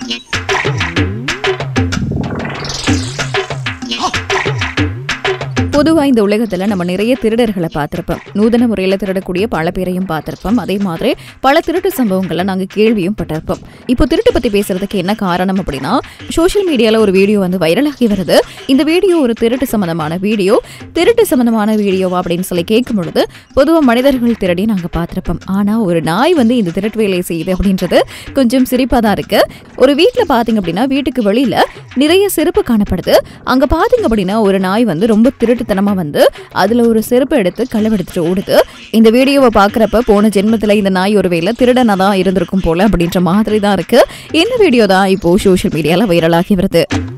பொதுவா இந்த உலகத்துல நம்ம நிறைய திருடர்களை பார்த்திருப்போம் நூதன முறையில திருடக்கூடிய பல பேரையும் பார்த்திருப்போம் அதே மாதிரி பல திருட்டு சம்பவங்களை நாங்க கேள்வியும் பட்டிருப்போம் இப்போ திருட்டு பத்தி பேசுறதுக்கு என்ன காரணம் அப்படின்னா சோஷியல் மீடியால ஒரு வீடியோ வந்து வைரலாகி வருது இந்த வீடியோ ஒரு திருட்டு சம்பந்தமான வீடியோ திருட்டு சம்பந்தமான வீடியோவா அப்படின்னு சொல்லி கேட்கும் பொழுது பொதுவா மனிதர்கள் திருடி நாங்க பார்த்திருப்போம் ஆனா ஒரு நாய் வந்து இந்த திருட்டு வேலையை செய்யுது அப்படின்றது கொஞ்சம் சிரிப்பா தான் இருக்கு ஒரு வீட்ல பாத்தீங்க அப்படின்னா வீட்டுக்கு வெளியில நிறைய செருப்பு காணப்படுது அங்க பாத்தீங்க அப்படின்னா ஒரு நாய் வந்து ரொம்ப திருட்டுத்தனமா வந்து அதுல ஒரு செருப்பு எடுத்து களவெடுத்துட்டு ஓடுது இந்த வீடியோவை பாக்குறப்ப போன ஜென்மத்துல இந்த நாய் ஒருவேளை திருடனா தான் இருந்திருக்கும் போல அப்படின்ற மாதிரி தான் இருக்கு இந்த வீடியோ தான் இப்போ சோஷியல் மீடியால வைரலாகி வருது